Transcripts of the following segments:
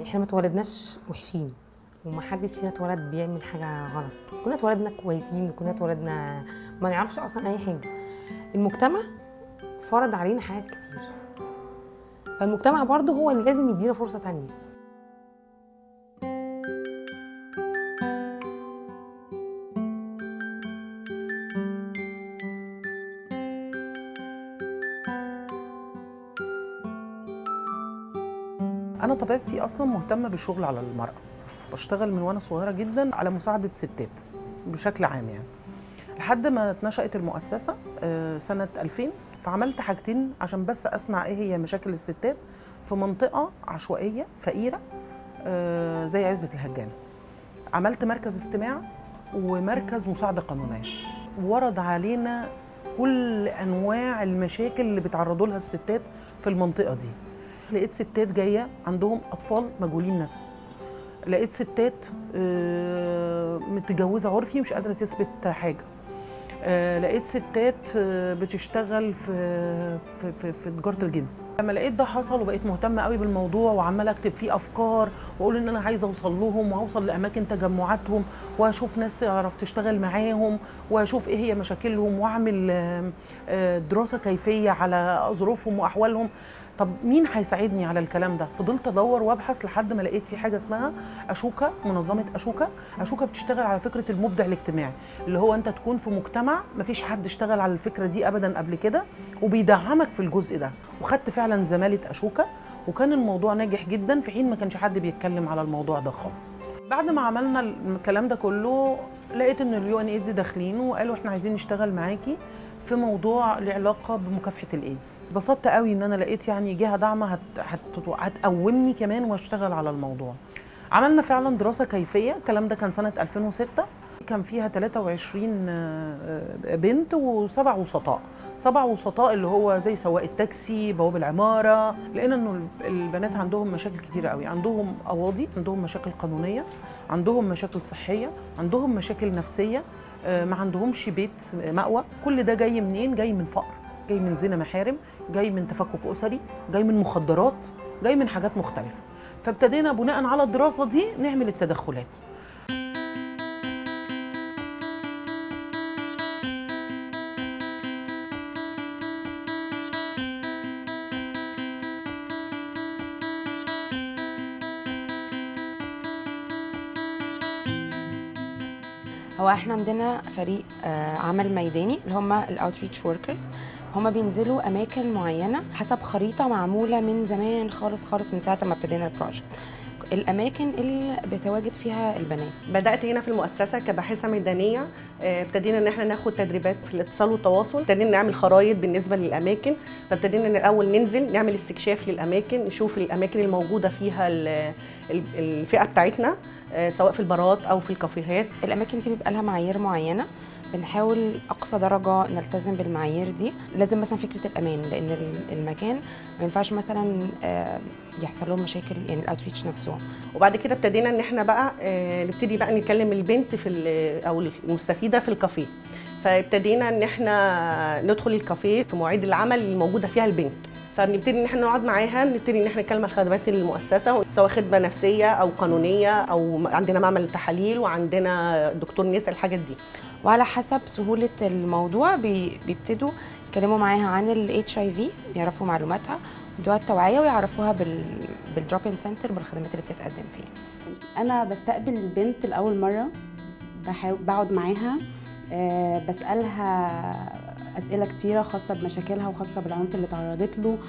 احنا ما اتولدناش وحشين ومحدش فينا اتولد بيعمل حاجه غلط كلنا اتولدنا كويسين وكلنا اتولدنا ما نعرفش اصلا اي حاجه المجتمع فرض علينا حاجات كتير فالمجتمع برضه هو اللي لازم يدينا فرصه تانية انا طبيعتي اصلا مهتمه بالشغل على المراه بشتغل من وانا صغيره جدا على مساعده ستات بشكل عام يعني لحد ما اتنشأت المؤسسه آه، سنه 2000 فعملت حاجتين عشان بس اسمع ايه هي مشاكل الستات في منطقه عشوائيه فقيره آه، زي عزبه الهجان عملت مركز استماع ومركز مساعده قانونيه ورد علينا كل انواع المشاكل اللي بيتعرضوا لها الستات في المنطقه دي لقيت ستات جايه عندهم اطفال مجهولين نسب لقيت ستات آه، متجوزه عرفي مش قادره تثبت حاجه آه، لقيت ستات آه، بتشتغل في في في, في تجاره الجنس لما لقيت ده حصل وبقيت مهتمه قوي بالموضوع وعماله اكتب فيه افكار واقول ان انا عايزه اوصل لهم واوصل لاماكن تجمعاتهم واشوف ناس تعرف تشتغل معاهم واشوف ايه هي مشاكلهم واعمل آه، آه، دراسه كيفيه على ظروفهم واحوالهم طب مين هيساعدني على الكلام ده فضلت ادور وابحث لحد ما لقيت في حاجه اسمها اشوكا منظمه اشوكا اشوكا بتشتغل على فكره المبدع الاجتماعي اللي هو انت تكون في مجتمع مفيش حد اشتغل على الفكره دي ابدا قبل كده وبيدعمك في الجزء ده وخدت فعلا زماله اشوكا وكان الموضوع ناجح جدا في حين ما كانش حد بيتكلم على الموضوع ده خالص بعد ما عملنا الكلام ده كله لقيت ان اليو ان ايدز داخلين وقالوا احنا عايزين نشتغل معاكي في موضوع له علاقه بمكافحه الايدز اتبسطت قوي ان انا لقيت يعني جهه داعمه هت... هت... هتقومني كمان واشتغل على الموضوع عملنا فعلا دراسه كيفيه الكلام ده كان سنه 2006 كان فيها 23 آه، بنت وسبع وسطاء سبع وسطاء اللي هو زي سواق التاكسي بواب العماره لقينا انه البنات عندهم مشاكل كتيره قوي عندهم قواضي عندهم مشاكل قانونيه عندهم مشاكل صحيه عندهم مشاكل نفسيه آه، ما عندهمش بيت مأوى كل ده جاي منين جاي من فقر جاي من زنا محارم جاي من تفكك اسري جاي من مخدرات جاي من حاجات مختلفه فابتدينا بناء على الدراسه دي نعمل التدخلات هو احنا عندنا فريق آه، عمل ميداني اللي هم الاوتريتش وركرز هم بينزلوا اماكن معينه حسب خريطه معموله من زمان خالص خالص من ساعه ما ابتدينا البروجكت الاماكن اللي بيتواجد فيها البنات بدات هنا في المؤسسه كباحثه ميدانيه آه، ابتدينا ان احنا ناخد تدريبات في الاتصال والتواصل ابتدينا نعمل خرائط بالنسبه للاماكن فابتدينا إن الاول ننزل نعمل استكشاف للاماكن نشوف الاماكن الموجوده فيها ال- ال- الفئه بتاعتنا آه، سواء في البارات او في الكافيهات الاماكن دي بيبقى لها معايير معينه بنحاول اقصى درجه نلتزم بالمعايير دي لازم مثلا فكره الامان لان ال- المكان ما ينفعش مثلا آه، يحصل لهم مشاكل يعني الاوتريتش نفسهم وبعد كده ابتدينا ان احنا بقى آه، نبتدي بقى نكلم البنت في ال- او المستفيده في الكافيه فابتدينا ان احنا ندخل الكافيه في مواعيد العمل اللي موجوده فيها البنت فبنبتدي ان احنا نقعد معاها نبتدي ان احنا نتكلم عن خدمات المؤسسه سواء خدمه نفسيه او قانونيه او عندنا معمل تحاليل وعندنا دكتور نساء الحاجات دي وعلى حسب سهوله الموضوع بي- بيبتدوا يتكلموا معاها عن الاتش اي في بيعرفوا معلوماتها يدوها التوعيه ويعرفوها بال بالدروب ان سنتر بالخدمات اللي بتتقدم فيها انا بستقبل البنت لاول مره بحاول بقعد معاها آه، بسالها اسئله كتيره خاصه بمشاكلها وخاصه بالعنف اللي تعرضت له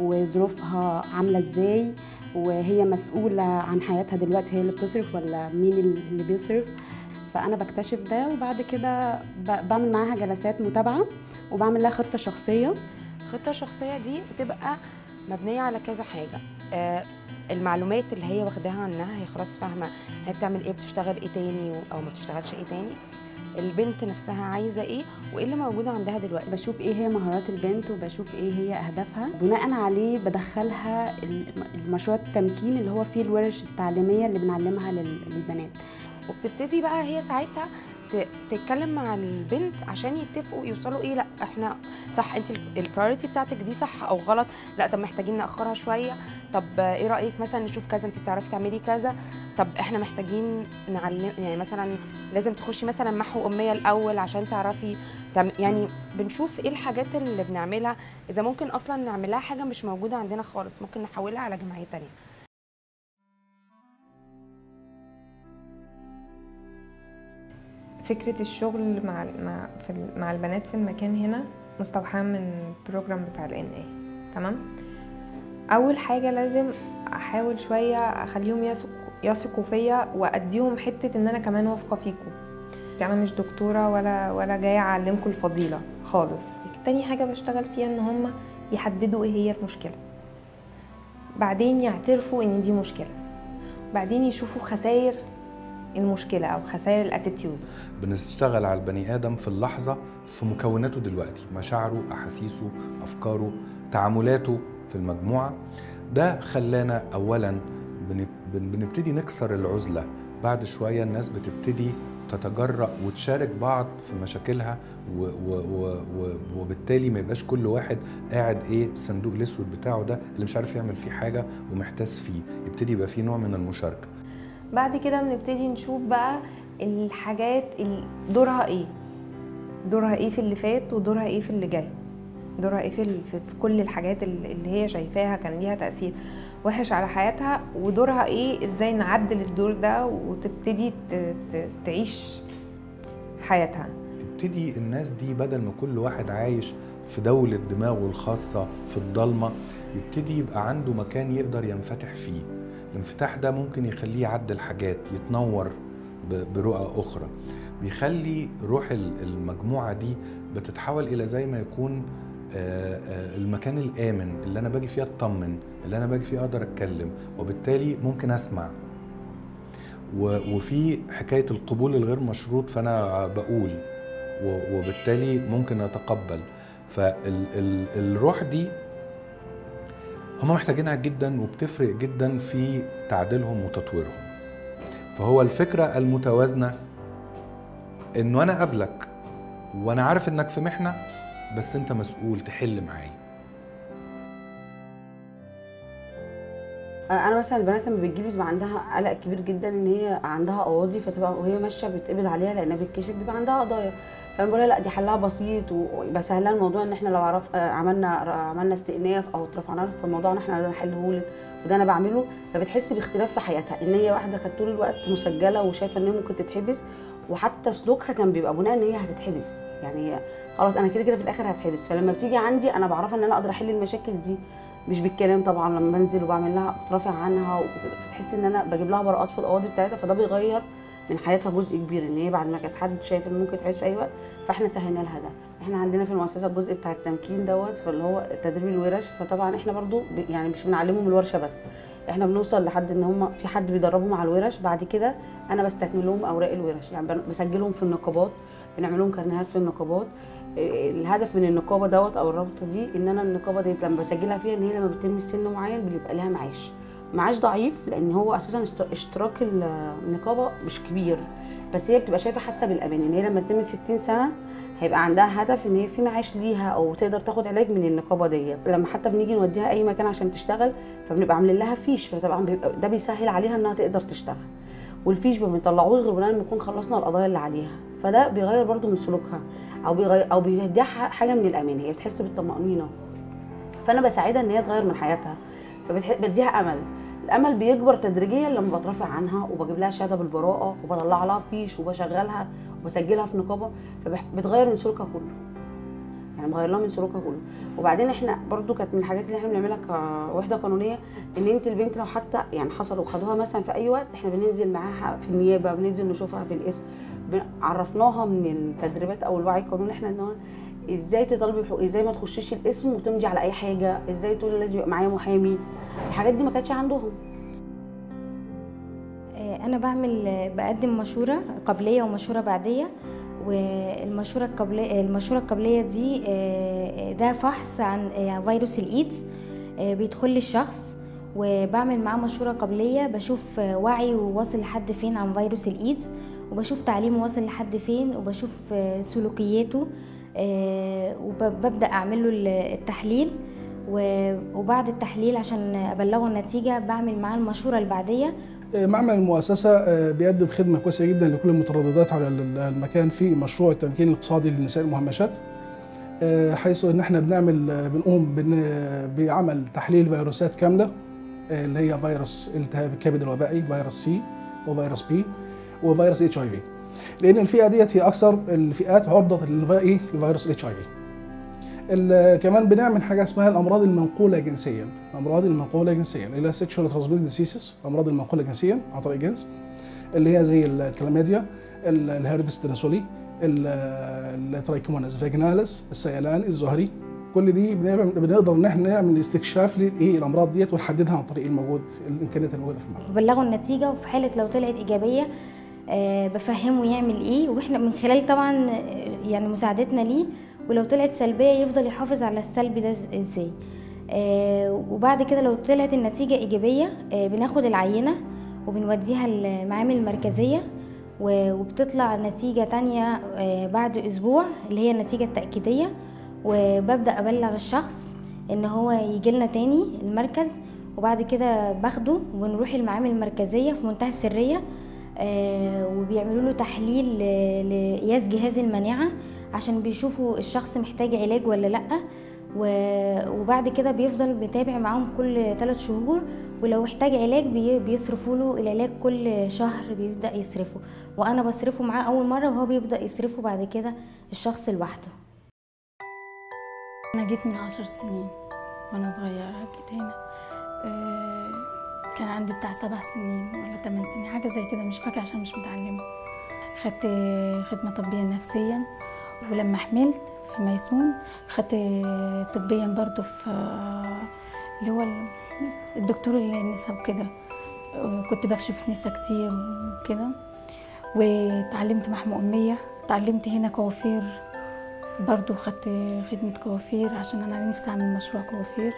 وظروفها عامله ازاي وهي مسؤوله عن حياتها دلوقتي هي اللي بتصرف ولا مين اللي بيصرف فانا بكتشف ده وبعد كده ب- بعمل معاها جلسات متابعه وبعمل لها خطه شخصيه الخطه الشخصيه دي بتبقى مبنيه على كذا حاجه آه المعلومات اللي هي واخداها عنها هي خلاص فاهمه هي بتعمل ايه بتشتغل ايه تاني و- او ما بتشتغلش ايه تاني البنت نفسها عايزه ايه وايه اللي موجود عندها دلوقتي بشوف ايه هي مهارات البنت وبشوف ايه هي اهدافها بناء عليه بدخلها الم- المشروع التمكين اللي هو فيه الورش التعليميه اللي بنعلمها لل- للبنات وبتبتدي بقى هي ساعتها ت- تتكلم مع البنت عشان يتفقوا يوصلوا ايه لا احنا صح انت البرايورتي بتاعتك دي صح او غلط لا طب محتاجين ناخرها شويه طب آه، ايه رايك مثلا نشوف كذا انت بتعرفي تعملي كذا طب احنا محتاجين نعلم يعني مثلا لازم تخشي مثلا محو اميه الاول عشان تعرفي تعم... يعني بنشوف ايه الحاجات اللي بنعملها اذا ممكن اصلا نعملها حاجه مش موجوده عندنا خالص ممكن نحولها على جمعيه تانية فكرة الشغل مع مع في ال- مع البنات في المكان هنا مستوحاة من البروجرام بتاع ال NA تمام أول حاجة لازم أحاول شوية أخليهم يثقوا يثقوا فيا وأديهم حتة إن أنا كمان واثقة فيكم أنا مش دكتورة ولا ولا جاية أعلمكم الفضيلة خالص تاني حاجة بشتغل فيها إن هما يحددوا إيه هي المشكلة بعدين يعترفوا إن دي مشكلة بعدين يشوفوا خسائر المشكلة أو خسائر الاتيتيود بنشتغل على البني ادم في اللحظه في مكوناته دلوقتي مشاعره احاسيسه افكاره تعاملاته في المجموعه ده خلانا اولا بن- بن- بنبتدي نكسر العزله بعد شويه الناس بتبتدي تتجرأ وتشارك بعض في مشاكلها و و و و وبالتالي ما يبقاش كل واحد قاعد ايه في الصندوق الاسود بتاعه ده اللي مش عارف يعمل فيه حاجه ومحتاس فيه يبتدي يبقى فيه نوع من المشاركه بعد كده بنبتدي نشوف بقى الحاجات ال- دورها ايه دورها ايه في اللي فات ودورها ايه في اللي جاي دورها ايه في, ال- في في كل الحاجات ال- اللي هي شايفاها كان ليها تأثير وحش على حياتها ودورها ايه ازاي نعدل الدور ده وتبتدي ت- ت- تعيش حياتها تبتدي الناس دي بدل ما كل واحد عايش في دولة دماغه الخاصة في الضلمة يبتدي يبقى عنده مكان يقدر ينفتح فيه الانفتاح ده ممكن يخليه يعدل حاجات يتنور ب- برؤى أخرى بيخلي روح ال- المجموعة دي بتتحول إلى زي ما يكون آه، آه، المكان الآمن اللي أنا باجي فيه أطمن اللي أنا باجي فيه أقدر أتكلم وبالتالي ممكن أسمع و- وفي حكاية القبول الغير مشروط فأنا بقول و- وبالتالي ممكن اتقبل فالروح دي هم محتاجينها جدا وبتفرق جدا في تعديلهم وتطويرهم فهو الفكرة المتوازنة انه انا قبلك وانا عارف انك في محنة بس انت مسؤول تحل معايا انا مثلا البنات لما بتجيلي بيبقى عندها قلق كبير جدا ان هي عندها قواضي فتبقى وهي ماشيه بيتقبض عليها لانها بتكشف بيبقى عندها قضايا فانا بقول لها لا دي حلها بسيط وبسهل لها الموضوع ان احنا لو عرف آه، عملنا عملنا استئناف او اترفعنا لها في الموضوع ان احنا نحله لك وده انا بعمله فبتحس باختلاف في حياتها ان هي واحده كانت طول الوقت مسجله وشايفه ان هي ممكن تتحبس وحتى سلوكها كان بيبقى بناء ان هي هتتحبس يعني هي خلاص انا كده كده في الاخر هتحبس فلما بتيجي عندي انا بعرفها ان انا اقدر احل المشاكل دي مش بالكلام طبعا لما بنزل وبعمل لها بترافع عنها وفتحس ان انا بجيب لها براءات في القواضي بتاعتها فده بيغير من حياتها جزء كبير ان هي بعد ما كانت حد شايف ان ممكن تعيش في اي وقت فاحنا سهلنا لها ده احنا عندنا في المؤسسه الجزء بتاع التمكين دوت فاللي هو تدريب الورش فطبعا احنا برضو ب- يعني مش بنعلمهم الورشه بس احنا بنوصل لحد ان هم في حد بيدربهم على الورش بعد كده انا بستكمل لهم اوراق الورش يعني بن- بسجلهم في النقابات بنعمل لهم كارنيهات في النقابات إيه الهدف من النقابه دوت او الرابطه دي ان انا النقابه دي لما بسجلها فيها ان هي لما بتتم سن معين بيبقى لها معاش معاش ضعيف لان هو اساسا اشت- اشتراك النقابه مش كبير بس هي بتبقى شايفه حاسه بالامان ان هي لما تتم 60 سنه هيبقى عندها هدف ان هي في معاش ليها او تقدر تاخد علاج من النقابه دي لما حتى بنيجي نوديها اي مكان عشان تشتغل فبنبقى عاملين لها فيش فطبعا بيبقى ده بيسهل عليها انها تقدر تشتغل والفيش ما بنطلعوش غير بناء لما نكون خلصنا القضايا اللي عليها فده بيغير برضو من سلوكها او بيغير او بيديها ح- حاجه من الامان هي بتحس بالطمانينه فانا بساعدها ان هي تغير من حياتها فبديها امل الامل بيكبر تدريجيا لما بترافع عنها وبجيب لها شهاده بالبراءه وبطلع لها فيش وبشغلها وبسجلها في نقابه فبتغير من سلوكها كله يعني بغير لها من سلوكها كله وبعدين احنا برضو كانت من الحاجات اللي احنا بنعملها كوحده قانونيه ان انت البنت لو حتى يعني حصل وخدوها مثلا في اي وقت احنا بننزل معاها في النيابه بننزل نشوفها في القسم بن- عرفناها من التدريبات او الوعي القانوني احنا ان هو ازاي تطالبي بحقوق ازاي ما تخشيش القسم وتمضي على اي حاجه ازاي تقولي لازم يبقى معايا محامي الحاجات دي ما كانتش عندهم أنا بعمل بقدم مشورة قبلية ومشورة بعدية والمشورة القبلية المشورة القبلية دي آه، ده فحص عن آه، فيروس الإيدز آه، بيدخل للشخص وبعمل معاه مشورة قبلية بشوف وعي وواصل لحد فين عن فيروس الإيدز وبشوف تعليمه واصل لحد فين وبشوف سلوكياته آه، وببدأ أعمل له التحليل و- وبعد التحليل عشان أبلغه النتيجة بعمل معاه المشورة البعدية معمل المؤسسة آه، بيقدم خدمة كويسة جدا لكل المترددات على ال- المكان في مشروع التمكين الاقتصادي للنساء المهمشات آه، حيث ان احنا بنعمل آه، بنقوم بن- بعمل تحليل فيروسات كاملة آه، اللي هي فيروس التهاب الكبد الوبائي فيروس سي وفيروس بي وفيروس اتش اي في لان الفئة ديت هي اكثر الفئات عرضة للفي- إيه؟ لفيروس الاتش اي في ال- كمان بنعمل حاجه اسمها الامراض المنقوله جنسيا الامراض المنقوله جنسيا اللي هي سيكشوال ترانسميتد ديسيسز الامراض المنقوله جنسيا عن طريق الجنس اللي هي زي الكلاميديا ال- الهربس تناسولي الترايكوموناس فاجناليس السيلان الزهري كل دي بنعمل- بنقدر ان احنا نعمل استكشاف لايه الامراض ديت ونحددها عن طريق الموجود الامكانيات الموجوده في المرض ببلغه النتيجة وفي حالة لو طلعت إيجابية آه، بفهمه يعمل إيه وإحنا من خلال طبعا آه، يعني مساعدتنا ليه ولو طلعت سلبية يفضل يحافظ على السلبي ده إز- إزاي آه، وبعد كده لو طلعت النتيجة إيجابية آه، بناخد العينة وبنوديها المعامل المركزية و- وبتطلع نتيجة تانية آه، بعد أسبوع اللي هي النتيجة التأكيدية وببدأ أبلغ الشخص إن هو يجيلنا تاني المركز وبعد كده باخده ونروح المعامل المركزية في منتهى السرية آه، وبيعملوا له تحليل ل- لقياس جهاز المناعة عشان بيشوفوا الشخص محتاج علاج ولا لأ و- وبعد كده بيفضل بيتابع معاهم كل ثلاث شهور ولو احتاج علاج بي- بيصرفوا له العلاج كل شهر بيبدأ يصرفه وأنا بصرفه معاه أول مرة وهو بيبدأ يصرفه بعد كده الشخص لوحده أنا جيت من عشر سنين وأنا صغيرة جيت هنا آه، كان عندي بتاع سبع سنين ولا تمن سنين حاجة زي كده مش فاكرة عشان مش متعلمة خدت خدمة طبية نفسيا ولما حملت في ميسون خدت طبيا برضو في آه، اللي هو ال- الدكتور النساء وكده آه، كنت بكشف نساء كتير وكده وتعلمت محمو أمية تعلمت هنا كوافير برضو خدت خدمة كوافير عشان أنا نفسي أعمل مشروع كوافير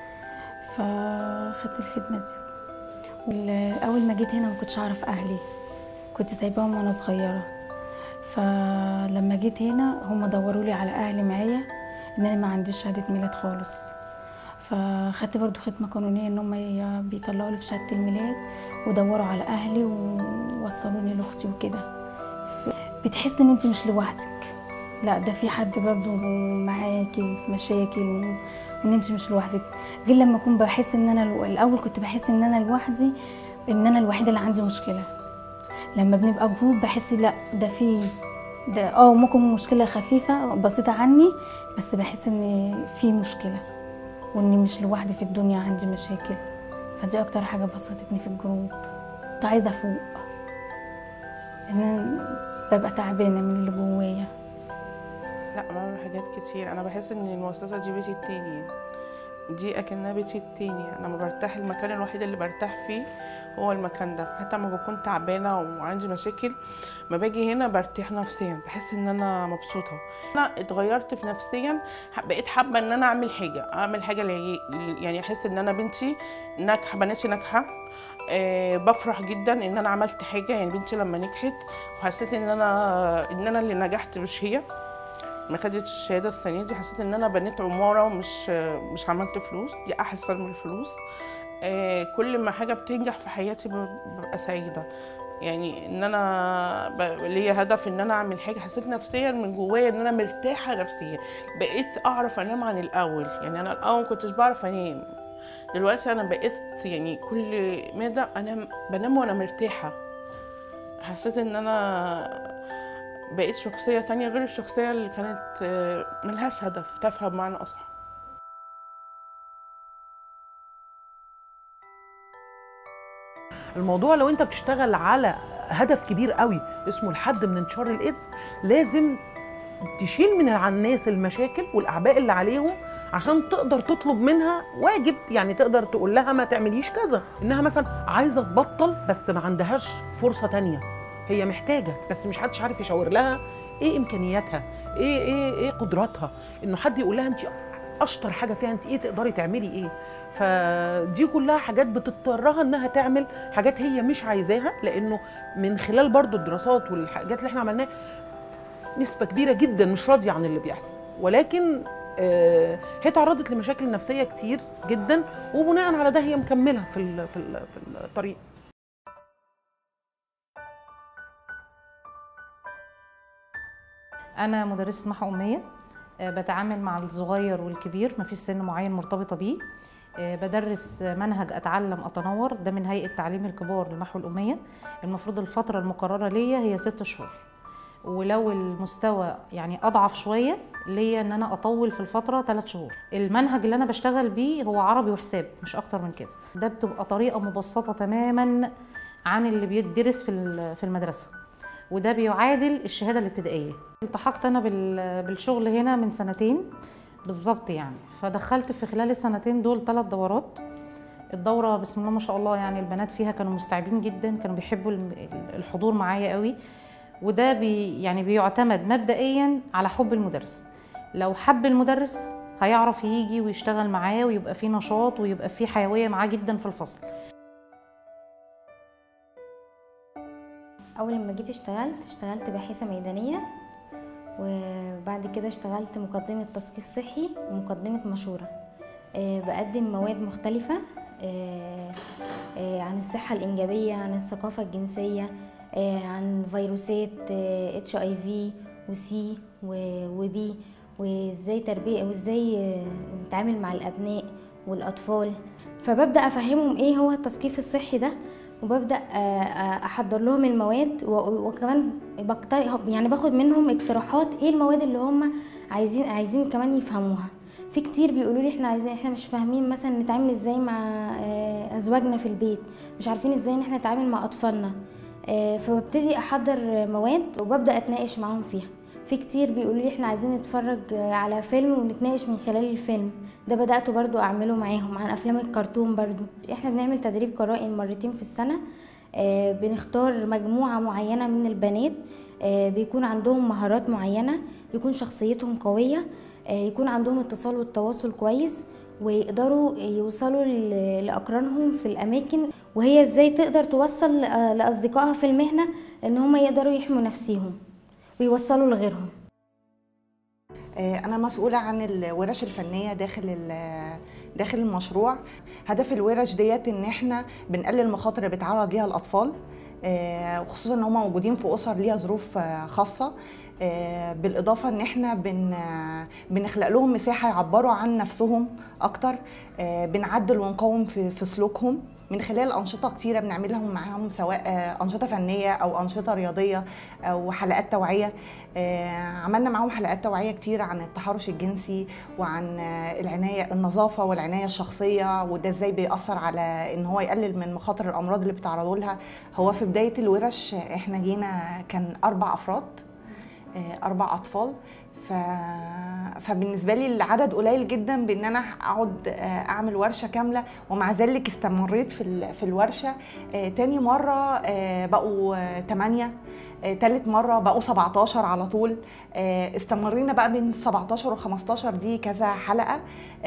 فخدت الخدمة دي وال- أول ما جيت هنا ما كنتش أعرف أهلي كنت سايباهم وأنا صغيرة فلما جيت هنا هم دوروا لي على أهلي معايا إن أنا ما عنديش شهادة ميلاد خالص فخدت برضو خدمة قانونية إن هم ي- بيطلعوا لي في شهادة الميلاد ودوروا على أهلي ووصلوني لأختي وكده بتحس إن أنت مش لوحدك لا ده في حد برضو معاكي في مشاكل و- وان انت مش لوحدك غير لما اكون بحس ان انا الو- الاول كنت بحس ان انا لوحدي ان انا الوحيده اللي عندي مشكله لما بنبقى جروب بحس لا ده في ده اه ممكن مشكله خفيفه بسيطه عني بس بحس ان في مشكله واني مش لوحدي في الدنيا عندي مشاكل فدي اكتر حاجه بسطتني في الجروب كنت عايزه افوق ان أنا ببقى تعبانه من اللي جوايا لا بعمل حاجات كتير انا بحس ان المؤسسه دي بيتي التاني دي اكنها بيتي التاني انا ما برتاح المكان الوحيد اللي برتاح فيه هو المكان ده حتى لما بكون تعبانه وعندي مشاكل ما باجي هنا برتاح نفسيا بحس ان انا مبسوطه انا اتغيرت في نفسيا بقيت حابه ان انا اعمل حاجه اعمل حاجه لي- يعني احس ان انا بنتي ناجحه بناتي ناجحه أه بفرح جدا ان انا عملت حاجه يعني بنتي لما نجحت وحسيت ان انا ان انا اللي نجحت مش هي ما خدتش الشهاده السنه دي حسيت ان انا بنيت عماره ومش مش عملت فلوس دي احسن من الفلوس آه، كل ما حاجه بتنجح في حياتي ب- ببقى سعيده يعني ان انا ب- ليا هدف ان انا اعمل حاجه حسيت نفسيا من جوايا ان انا مرتاحه نفسيا بقيت اعرف انام عن الاول يعني انا الاول ما كنتش بعرف انام دلوقتي انا بقيت يعني كل مدى انام بنام وانا مرتاحه حسيت ان انا بقيت شخصية تانية غير الشخصية اللي كانت آه، ملهاش هدف تافهة بمعنى أصح الموضوع لو انت بتشتغل على هدف كبير قوي اسمه الحد من انتشار الايدز لازم تشيل من على الناس المشاكل والاعباء اللي عليهم عشان تقدر تطلب منها واجب يعني تقدر تقول لها ما تعمليش كذا انها مثلا عايزه تبطل بس ما عندهاش فرصه تانية هي محتاجه بس مش حدش عارف يشاور لها ايه امكانياتها ايه ايه ايه قدراتها انه حد يقول لها انت اشطر حاجه فيها انت ايه تقدري تعملي ايه فدي كلها حاجات بتضطرها انها تعمل حاجات هي مش عايزاها لانه من خلال برضو الدراسات والحاجات اللي احنا عملناها نسبه كبيره جدا مش راضيه عن اللي بيحصل ولكن آه، هي تعرضت لمشاكل نفسيه كتير جدا وبناء على ده هي مكمله في ال- في ال- في الطريق أنا مدرسة محو أمية آه، بتعامل مع الصغير والكبير مفيش سن معين مرتبطة بيه آه، بدرس منهج أتعلم أتنور ده من هيئة تعليم الكبار لمحو الأمية المفروض الفترة المقررة ليا هي ست شهور ولو المستوى يعني أضعف شوية ليا إن أنا أطول في الفترة ثلاث شهور المنهج اللي أنا بشتغل بيه هو عربي وحساب مش أكتر من كده ده بتبقى طريقة مبسطة تماما عن اللي بيدرس في ال- في المدرسة وده بيعادل الشهاده الابتدائيه التحقت انا بال- بالشغل هنا من سنتين بالظبط يعني فدخلت في خلال السنتين دول ثلاث دورات الدوره بسم الله ما شاء الله يعني البنات فيها كانوا مستوعبين جدا كانوا بيحبوا الم- الحضور معايا قوي وده بي يعني بيعتمد مبدئيا على حب المدرس لو حب المدرس هيعرف يجي ويشتغل معاه ويبقى فيه نشاط ويبقى فيه حيويه معاه جدا في الفصل اول لما جيت اشتغلت اشتغلت باحثه ميدانيه وبعد كده اشتغلت مقدمه تثقيف صحي ومقدمه مشوره آه، بقدم مواد مختلفه آه، آه، عن الصحه الانجابيه عن الثقافه الجنسيه آه، عن فيروسات اتش اي في وسي وبي وازاي تربيه وازاي آه، نتعامل مع الابناء والاطفال فببدا افهمهم ايه هو التثقيف الصحي ده وببدا آه، آه، احضر لهم المواد و- وكمان بقترح يعني باخد منهم اقتراحات ايه المواد اللي هم عايزين عايزين كمان يفهموها في كتير بيقولوا لي احنا عايزين احنا مش فاهمين مثلا نتعامل ازاي مع آه، ازواجنا في البيت مش عارفين ازاي ان احنا نتعامل مع اطفالنا آه، فببتدي احضر مواد وببدا اتناقش معاهم فيها في كتير بيقولوا لي احنا عايزين نتفرج آه، على فيلم ونتناقش من خلال الفيلم ده بدأت برضو أعمله معاهم عن أفلام الكرتون برضو احنا بنعمل تدريب قرائن مرتين في السنة آه، بنختار مجموعة معينة من البنات آه، بيكون عندهم مهارات معينة يكون شخصيتهم قوية آه، يكون عندهم اتصال والتواصل كويس ويقدروا يوصلوا ل- لأقرانهم في الأماكن وهي ازاي تقدر توصل آه، لأصدقائها في المهنة إن هم يقدروا يحموا نفسيهم ويوصلوا لغيرهم آه، أنا مسؤولة عن الورش الفنية داخل ال- داخل المشروع هدف الورش ديت إن إحنا بنقلل المخاطر اللي بيتعرض ليها الأطفال آه، وخصوصا إن هم موجودين في أسر ليها ظروف آه، خاصة آه، بالإضافة إن إحنا بن آه، بنخلق لهم مساحة يعبروا عن نفسهم أكتر آه، بنعدل ونقوم في في سلوكهم من خلال أنشطة كتيرة بنعملها معاهم سواء آه، أنشطة فنية أو أنشطة رياضية أو حلقات توعية آه، عملنا معاهم حلقات توعية كتير عن التحرش الجنسي وعن آه، العناية النظافة والعناية الشخصية وده ازاي بيأثر على ان هو يقلل من مخاطر الأمراض اللي بيتعرضوا لها هو في بداية الورش احنا جينا كان أربع أفراد آه، أربع أطفال ف... فبالنسبة لي العدد قليل جدا بإن أنا أقعد آه، أعمل ورشة كاملة ومع ذلك استمريت في, ال... في الورشة آه، تاني مرة آه، بقوا آه، تمانية آه، تالت مرة بقوا 17 على طول آه، استمرينا بقى بين 17 و 15 دي كذا حلقة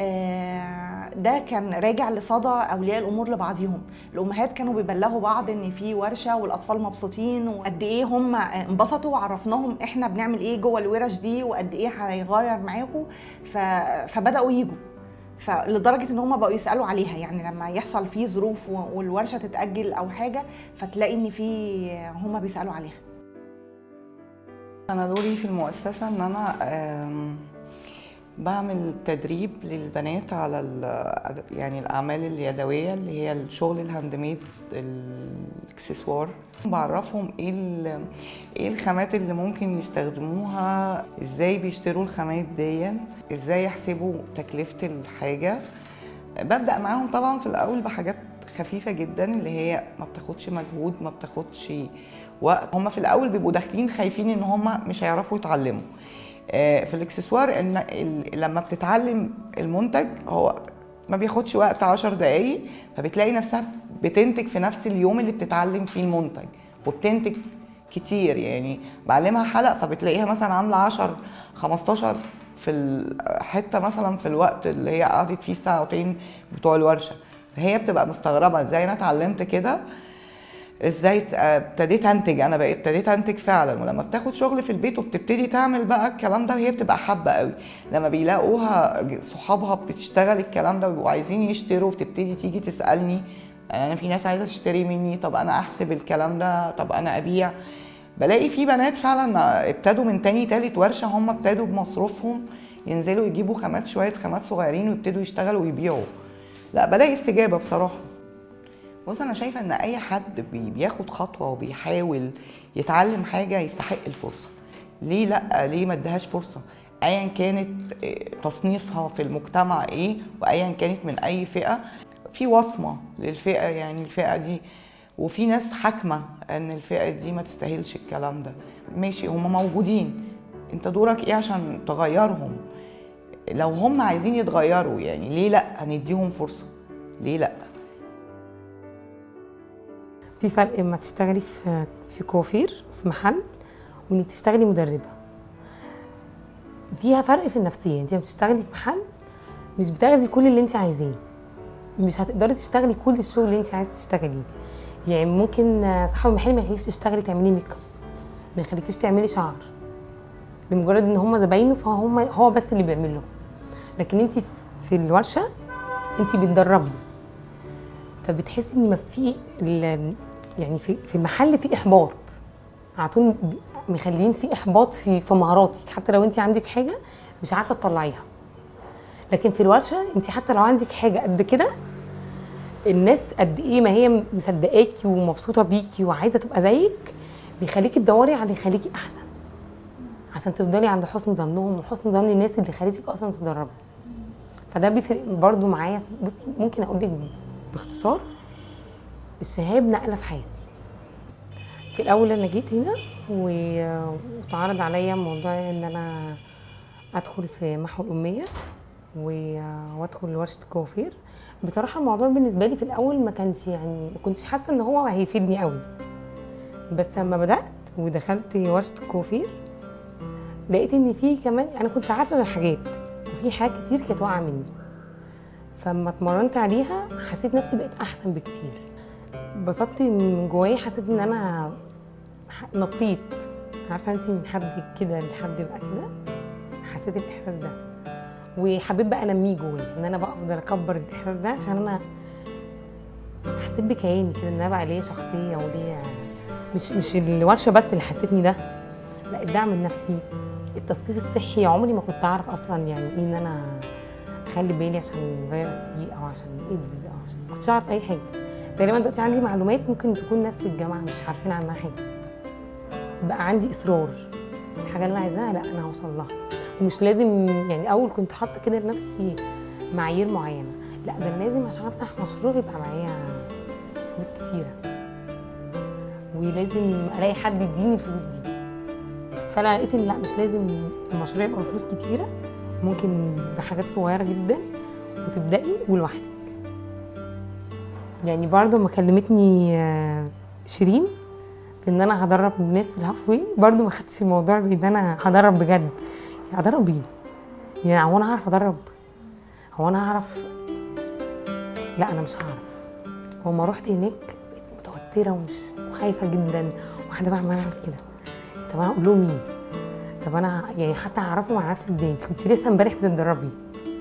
آه، ده كان راجع لصدى أولياء الأمور لبعضهم الأمهات كانوا بيبلغوا بعض إن في ورشة والأطفال مبسوطين وقد إيه هم انبسطوا وعرفناهم إحنا بنعمل إيه جوه الورش دي وقد إيه هيغير معاكم ف... فبدأوا يجوا فلدرجه ان هم بقوا يسالوا عليها يعني لما يحصل فيه ظروف و- والورشه تتاجل او حاجه فتلاقي ان في هم بيسالوا عليها أنا دوري في المؤسسة إن أنا آم، بعمل تدريب للبنات على ال- يعني الأعمال اليدوية اللي هي الشغل الهاند ميد الإكسسوار بعرفهم إيه ال- إيه الخامات اللي ممكن يستخدموها إزاي بيشتروا الخامات دي إزاي يحسبوا تكلفة الحاجة ببدأ معاهم طبعا في الأول بحاجات خفيفة جدا اللي هي ما بتاخدش مجهود ما بتاخدش وقت هم في الأول بيبقوا داخلين خايفين إن هم مش هيعرفوا يتعلموا آه، في الاكسسوار ان ال- لما بتتعلم المنتج هو ما بياخدش وقت عشر دقايق فبتلاقي نفسها بتنتج في نفس اليوم اللي بتتعلم فيه المنتج وبتنتج كتير يعني بعلمها حلق فبتلاقيها مثلا عامله 10 15 في الحته مثلا في الوقت اللي هي قعدت فيه الساعتين بتوع الورشه فهي بتبقى مستغربه ازاي انا اتعلمت كده ازاي ت- ابتديت انتج انا بقيت ابتديت انتج فعلا ولما بتاخد شغل في البيت وبتبتدي تعمل بقى الكلام ده هي بتبقى حابه قوي لما بيلاقوها ج- صحابها بتشتغل الكلام ده وبيبقوا عايزين يشتروا بتبتدي تيجي تسالني انا في ناس عايزه تشتري مني طب انا احسب الكلام ده طب انا ابيع بلاقي في بنات فعلا ابتدوا من تاني تالت ورشه هم ابتدوا بمصروفهم ينزلوا يجيبوا خامات شويه خامات صغيرين ويبتدوا يشتغلوا ويبيعوا لا بلاقي استجابه بصراحه بص انا شايفه ان اي حد بي- بياخد خطوه وبيحاول يتعلم حاجه يستحق الفرصه ليه لا ليه ما اديهاش فرصه ايا كانت إيه، تصنيفها في المجتمع ايه وايا كانت من اي فئه في وصمه للفئه يعني الفئه دي وفي ناس حاكمه ان الفئه دي ما تستاهلش الكلام ده ماشي هم موجودين انت دورك ايه عشان تغيرهم لو هم عايزين يتغيروا يعني ليه لا هنديهم فرصه ليه لا في فرق اما تشتغلي في في كوافير في محل وانك تشتغلي مدربه فيها فرق في النفسيه انت لما بتشتغلي في محل مش بتاخدي كل اللي انت عايزاه مش هتقدري تشتغلي كل الشغل اللي انت عايزه تشتغليه يعني ممكن آه، صاحب المحل ما يخليكيش تشتغلي تعملي ميك اب ما يخليكيش تعملي شعر لمجرد ان هم زباينه فهم هو بس اللي بيعمل له لكن انت في الورشه انت بتدربي فبتحسي ان ما في ال- يعني في في المحل في احباط على طول بي- مخلين في احباط في في مهاراتك حتى لو انت عندك حاجه مش عارفه تطلعيها لكن في الورشه انت حتى لو عندك حاجه قد كده الناس قد ايه ما هي مصدقاكي ومبسوطه بيكي وعايزه تبقى زيك بيخليكي تدوري على اللي يخليكي احسن عشان تفضلي عند حسن ظنهم وحسن ظن الناس اللي خليتك اصلا تدربي فده بيفرق برضو معايا بصي ممكن اقول لك باختصار الشهاب نقله في حياتي في الاول انا جيت هنا و- واتعرض عليا موضوع ان انا ادخل في محو الاميه و- وادخل ورشه كوافير بصراحه الموضوع بالنسبه لي في الاول ما كانش يعني ما كنتش حاسه ان هو هيفيدني قوي بس لما بدات ودخلت ورشه الكوافير لقيت ان في كمان انا كنت عارفه الحاجات وفي حاجات كتير كانت واقعه مني فلما اتمرنت عليها حسيت نفسي بقيت احسن بكتير انبسطت من جوايا حسيت ان انا ح- نطيت عارفه انت من حد كده لحد بقى كده حسيت الاحساس ده وحبيت بقى انميه جوايا ان انا بقى افضل اكبر الاحساس ده عشان انا حسيت بكياني كده ان انا بقى ليا شخصيه وليا مش مش الورشه بس اللي حسيتني ده لا الدعم النفسي التصنيف الصحي عمري ما كنت اعرف اصلا يعني ايه ان انا اخلي بالي عشان فيروس سي او عشان ايدز او عشان ما كنتش اعرف اي حاجه تقريبا دلوقتي عندي معلومات ممكن تكون ناس في الجامعه مش عارفين عنها حاجه بقى عندي اصرار الحاجه اللي انا عايزاها لا انا هوصل لها ومش لازم يعني اول كنت حاطه كده لنفسي معايير معينه لا ده انا لازم عشان افتح مشروع يبقى معايا فلوس كتيره ولازم الاقي حد يديني الفلوس دي فانا لقيت ان لا مش لازم المشروع يبقى بفلوس كتيره ممكن بحاجات صغيره جدا وتبدأي ولوحدك يعني برضه ما كلمتني آه، شيرين في ان انا هدرب الناس في الهاف واي برضه ما خدتش الموضوع بان انا هدرب بجد يعني هدرب ايه يعني هو انا هعرف ادرب هو انا هعرف لا انا مش هعرف هو ما رحت هناك بقيت متوتره ومش وخايفه جدا واحده بقى عماله اعمل كده طب انا اقول لهم مين طب انا يعني حتى هعرفه مع نفسي ازاي انت كنت لسه امبارح بتتدربي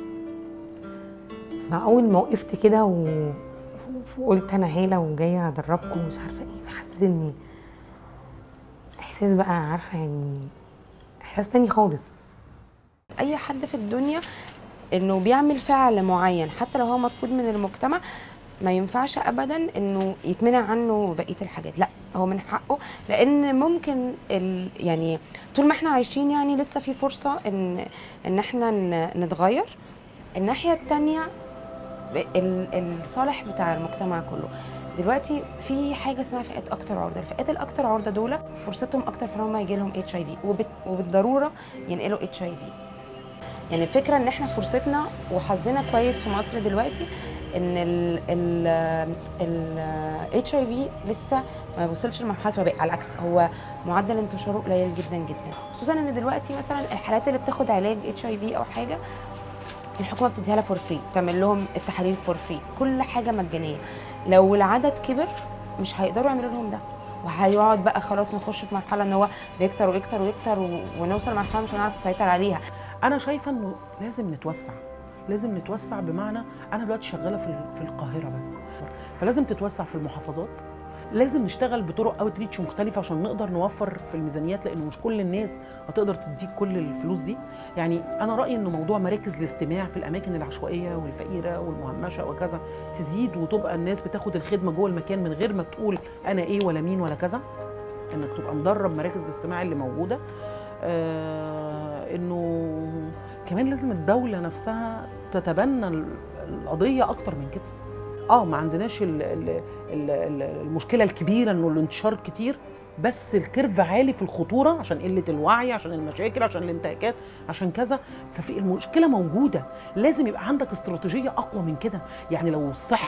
فاول ما وقفت كده و... وقلت انا هاله وجايه ادربكم ومش عارفه ايه فحسيت اني احساس بقى عارفه يعني احساس تاني خالص اي حد في الدنيا انه بيعمل فعل معين حتى لو هو مرفوض من المجتمع ما ينفعش ابدا انه يتمنع عنه بقيه الحاجات لا هو من حقه لان ممكن ال يعني طول ما احنا عايشين يعني لسه في فرصه ان ان احنا ن- نتغير الناحيه التانية ال- الصالح بتاع المجتمع كله دلوقتي في حاجه اسمها فئات اكتر عرضه الفئات الاكتر عرضه دول فرصتهم اكتر في ان هم يجي لهم اتش اي في وبالضروره ينقلوا اتش اي في يعني الفكره ان احنا فرصتنا وحظنا كويس في مصر دلوقتي ان ال ال ال اتش اي في لسه ما وصلش لمرحله وباء على العكس هو معدل انتشاره قليل جدا جدا خصوصا ان دلوقتي مثلا الحالات اللي بتاخد علاج اتش اي في او حاجه الحكومه بتديها لها فور فري تعمل لهم التحاليل فور فري كل حاجه مجانيه لو العدد كبر مش هيقدروا يعملوا لهم ده وهيقعد بقى خلاص نخش في مرحله ان هو بيكتر ويكتر ويكتر و- ونوصل لمرحله مش هنعرف نسيطر عليها انا شايفه انه لازم نتوسع لازم نتوسع بمعنى انا دلوقتي شغاله في ال- في القاهره بس فلازم تتوسع في المحافظات لازم نشتغل بطرق اوت مختلفه عشان نقدر نوفر في الميزانيات لانه مش كل الناس هتقدر تديك كل الفلوس دي يعني انا رايي انه موضوع مراكز الاستماع في الاماكن العشوائيه والفقيره والمهمشه وكذا تزيد وتبقى الناس بتاخد الخدمه جوه المكان من غير ما تقول انا ايه ولا مين ولا كذا انك تبقى مدرب مراكز الاستماع اللي موجوده آه انه كمان لازم الدوله نفسها تتبنى ال- القضيه اكتر من كده اه ما عندناش ال ال ال ال المشكله الكبيره انه الانتشار كتير بس الكيرف عالي في الخطوره عشان قله الوعي عشان المشاكل عشان الانتهاكات عشان كذا ففي المشكله موجوده لازم يبقى عندك استراتيجيه اقوى من كده يعني لو الصحه